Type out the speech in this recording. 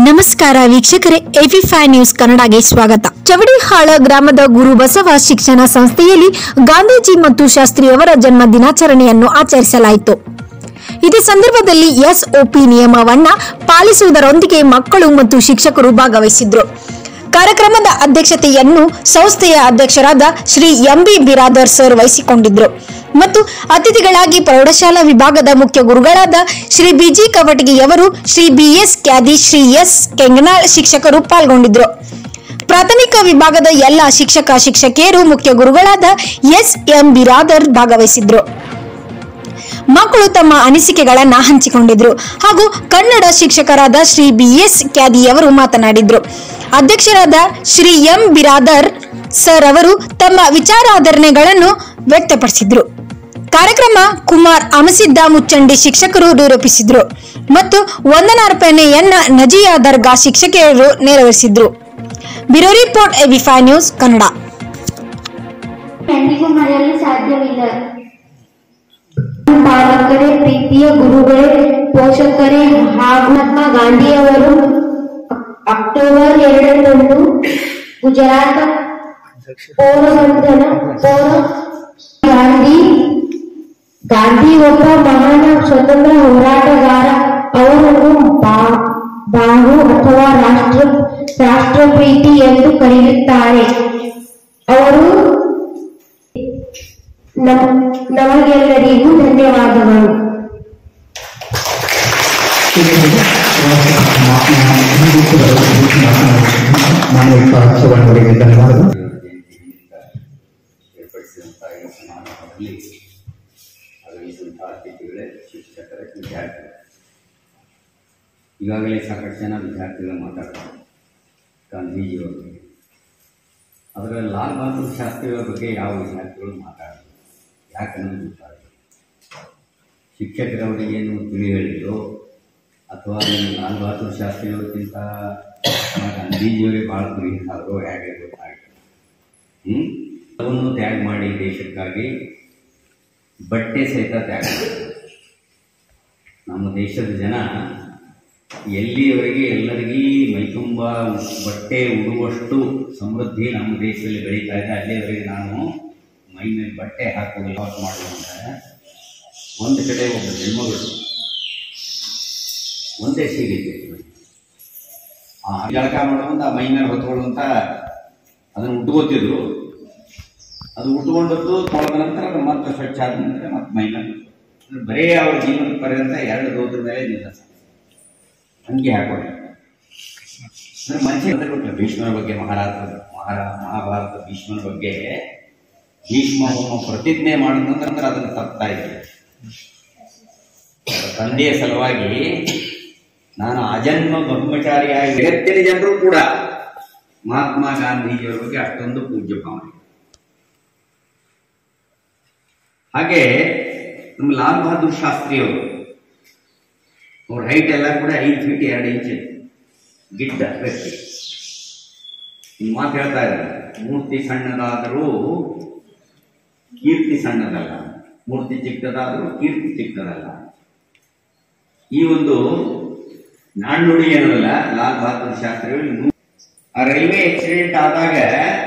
ನಮಸ್ಕಾರ ವೀಕ್ಷಕರೇ FE five news ಕನ್ನಡಗೆ ಸ್ವಾಗತ ಚವಡಿಹಾಳ ಗ್ರಾಮದ ಗುರು ಬಸವ ಶಿಕ್ಷಣ ಸಂಸ್ಥೆಯಲ್ಲಿ ಗಾಂಧೀಜಿ ಮತ್ತು ಶಾಸ್ತ್ರಿಯವರ ಜನ್ಮ ದಿನಾಚರಣೆಯನ್ನು ಆಚರಿಸಲಾಯಿತು ಇದೇ ಸಂದರ್ಭದಲ್ಲಿ ಎಸ್ಒಪಿ ನಿಯಮವನ್ನ ಪಾಲಿಸುವುದರೊಂದಿಗೆ ಮಕ್ಕಳು ಮತ್ತು ಶಿಕ್ಷಕರು ಭಾಗವಹಿಸಿದ್ರು ಕಾರ್ಯಕ್ರಮದ ಅಧ್ಯಕ್ಷತೆಯನ್ನು ಸಂಸ್ಥೆಯ ಅಧ್ಯಕ್ಷರಾದ ಶ್ರೀ ಎಂಬಿ ಬಿರಾದರ್ ಸರ್ ವಹಿಸಿಕೊಂಡಿದ್ರು ಮತ್ತು ಅತಿಥಿಗಳಾಗಿ ಪ್ರೌಢಶಾಲಾ ವಿಭಾಗದ ಮುಖ್ಯ ಗುರುಗಳಾದ ಶ್ರೀ ಬಿಜಿ ಕವಟಗಿಯವರು ಶ್ರೀ ಬಿಎಸ್ ಕ್ಯಾದಿ ಶ್ರೀ ಎಸ್ ಕೆಂಗನಾಳ್ ಶಿಕ್ಷಕರು ಪಾಲ್ಗೊಂಡಿದ್ರು ಪ್ರಾಥಮಿಕ ವಿಭಾಗದ ಎಲ್ಲ ಶಿಕ್ಷಕ ಶಿಕ್ಷಕಿಯರು ಮುಖ್ಯ ಗುರುಗಳಾದ ಎಸ್ ಎಂ ಬಿರಾದರ್ ಭಾಗವಹಿಸಿದ್ರು ಮಕ್ಕಳು ತಮ್ಮ ಅನಿಸಿಕೆಗಳನ್ನ ಹಂಚಿಕೊಂಡಿದ್ರು ಹಾಗೂ ಕನ್ನಡ ಶಿಕ್ಷಕರಾದ ಶ್ರೀ ಬಿ ಎಸ್ ಕ್ಯಾದಿಯವರು ಮಾತನಾಡಿದ್ರು ಅಧ್ಯಕ್ಷರಾದ ಶ್ರೀ ಎಂ ಬಿರಾದರ್ ಸರ್ ಅವರು ತಮ್ಮ ವಿಚಾರಾಧರಣೆಗಳನ್ನು ವ್ಯಕ್ತಪಡಿಸಿದ್ರು ಕಾರ್ಯಕ್ರಮ ಕುಮಾರ್ ಅಮಸಿದ್ದ ಮುಚ್ಚಂಡಿ ಶಿಕ್ಷಕರು ನಿರೂಪಿಸಿದ್ರು ಮತ್ತು ವಂದನಾರ್ಪಣೆಯನ್ನ ನಜಿಯಾ ದರ್ಗಾ ಶಿಕ್ಷಕಿಯರು ನೆರವೇರಿಸಿದ್ರು bureau report AB five news Kannada ಎಂದಿಗೂ ಮರೆಯಲು ಸಾಧ್ಯವಿಲ್ಲ ಪಾಲಕರೇ ಪ್ರೀತಿಯ ಗುರುಗಳೇ ಪೋಷಕರೇ ಹಾಗೂ ಮಹಾತ್ಮ ಗಾಂಧಿಯವರು ಅಕ್ಟೋಬರ್ ಎರಡರಂದು ಗುಜರಾತ್ ಪೌರಬಂಧನ ಪೌರ ಗಾಂಧಿ ಗಾಂಧಿ ಒಬ್ಬ ಮಹಾನ್ ಸ್ವತಂತ್ರ ಹೋರಾಟಗಾರ ಅವರನ್ನು ಬಾ- ಬಾಹು ಅಥವಾ ರಾಷ್ಟ್ರ ರಾಷ್ಟ್ರಪ್ರೀತಿ ಎಂದು ಕರೆಯುತ್ತಾರೆ ಅವರು ನಮ್- ನಮಗೆಲ್ಲರಿಗೂ ಧನ್ಯವಾದಗಳು ಮಾನವಿಕ ಚಳವಳಿಗೆ ಧನ್ಯವಾದಗಳು ಏರ್ಪಡಿಸಿದಂಥ ಈ ಸಮಾರಂಭದಲ್ಲಿ ಆಗಮಿಸಿದಂಥ ಅತಿಥಿಗಳೇ ಶಿಕ್ಷಕರ ವಿದ್ಯಾರ್ಥಿಗಳು ಈಗಾಗಲೇ ಸಾಕಷ್ಟು ಜನ ವಿದ್ಯಾರ್ಥಿಗಳು ಮಾತಾಡ್ತಾರೆ ಗಾಂಧೀಜಿಯವರ ಬಗ್ಗೆ ಅದರ ಲಾಲ್ ಬಹದ್ದೂರ್ ಶಾಸ್ತ್ರಿಯವರ ಬಗ್ಗೆ ಯಾವ ವಿದ್ಯಾರ್ಥಿಗಳು ಮಾತಾಡಲ್ಲ ಯಾಕನ್ನೋದು ಗೊತ್ತಾಗಲ್ಲ ಶಿಕ್ಷಕರವರಿಗೆ ಏನು ತಿಳಿ ಹೇಳಿದ್ರು ಅಥವಾ ಈ ಲಾಲ್ ಬಹದ್ದೂರ್ ಶಾಸ್ತ್ರಿಯವರಿಗಿಂತ ಗಾಂಧೀಜಿಯವರೇ ಭಾಳ ಪ್ರೀತಿಸಾದ್ರು ಹೇಗೆ ಗೊತ್ತಾಗಿಲ್ಲ ಹ್ಮ್? ಎಲ್ಲವನ್ನೂ ತ್ಯಾಗ ಮಾಡಿ ದೇಶಕ್ಕಾಗಿ ಬಟ್ಟೆ ಸಹಿತ ತ್ಯಾಗ ಮಾಡಿದ್ರು. ನಮ್ಮ ದೇಶದ ಜನ ಎಲ್ಲಿಯವರೆಗೆ ಎಲ್ಲರಿಗೂ ಮೈತುಂಬ ಬಟ್ಟೆ ಉಡುವಷ್ಟು ಸಮೃದ್ಧಿ ನಮ್ಮ ದೇಶದಲ್ಲಿ ಬೆಳೀತಾ ಇದೆ ಅಲ್ಲಿಯವರೆಗೆ ನಾವು ಮೈ ಮೇಲೆ ಬಟ್ಟೆ ಹಾಕುವ ವಿಶ್ವಾಸ ಮಾಡುವಂತ ಒಂದು ಕಡೆ ಒಬ್ಬ ಹೆಣ್ಮಗಳು ಒಂದೇ ಸೀರೆ ಆ ಜಳಕ ಮಾಡುವಂತ ಮೈ ಮೇಲೆ ಹೊತ್ಕೊಳ್ಳುವಂತ ಅದನ್ನು ಉಟ್ಕೋತಿದ್ರು ಅದು ಉಟ್ಕೊಂಡದ್ದು ತೊಳೆದ ನಂತರ ಅದು ಮತ್ತೆ ಸ್ವಚ್ಛ ಆದ ನಂತರ ಮತ್ತೆ ಮೈ ಮೇಲೆ ಅಂದ್ರೆ ಬರೇ ಅವ್ರ ಜೀವನದ ಪರ್ಯಂತ ಎರಡು ದೋದ್ರ ಮೇಲೆ ನಿಲ್ಲ ಹಂಗೆ ಹಾಕೊಳ್ಳಿ ಅಂದ್ರೆ ಮನುಷ್ಯ ಅಂದ್ರೆ ಗೊತ್ತಿಲ್ಲ ಭೀಷ್ಮನ ಬಗ್ಗೆ ಮಹಾರಾಜ ಮಹಾರ ಮಹಾಭಾರತ ಭೀಷ್ಮನ ಬಗ್ಗೆ ಭೀಷ್ಮ ಒಬ್ಬ ಪ್ರತಿಜ್ಞೆ ಮಾಡಿದ ನಂತರ ಅದನ್ನು ತಪ್ತಾ ಇದ್ರು ತಂದೆಯ ಸಲುವಾಗಿ ನಾನು ಅಜನ್ಮ ಬ್ರಹ್ಮಚಾರಿಯಾಗಿ ಜಗತ್ತಿನ ಜನರು ಕೂಡ ಮಹಾತ್ಮ ಗಾಂಧೀಜಿಯವರ ಬಗ್ಗೆ ಅಷ್ಟೊಂದು ಪೂಜ್ಯ ಭಾವನೆ ಹಾಗೆ ನಮ್ಮ ಲಾಲ್ ಬಹದ್ದೂರ್ ಶಾಸ್ತ್ರಿ ಅವರು ಅವ್ರ ಹೈಟ್ ಎಲ್ಲ ಕೂಡ ಐದು ಫೀಟ್ ಎರಡು ಇಂಚ್ ಗಿಡ್ಡ ವ್ಯಕ್ತಿ ಈ ಮಾತು ಹೇಳ್ತಾ ಇದ್ದಾರೆ ಮೂರ್ತಿ ಸಣ್ಣದಾದರೂ ಕೀರ್ತಿ ಸಣ್ಣದಲ್ಲ ಮೂರ್ತಿ ಚಿಕ್ಕದಾದರೂ ಕೀರ್ತಿ ಚಿಕ್ಕದಲ್ಲ ಈ ಒಂದು ನಾಣ್ಣುಡಿ ಏನಲ್ಲ ಲಾಲ್ ಬಹದ್ದೂರ್ ಶಾಸ್ತ್ರಿಗಳು ಆ ರೈಲ್ವೆ ಆಕ್ಸಿಡೆಂಟ್ ಆದಾಗ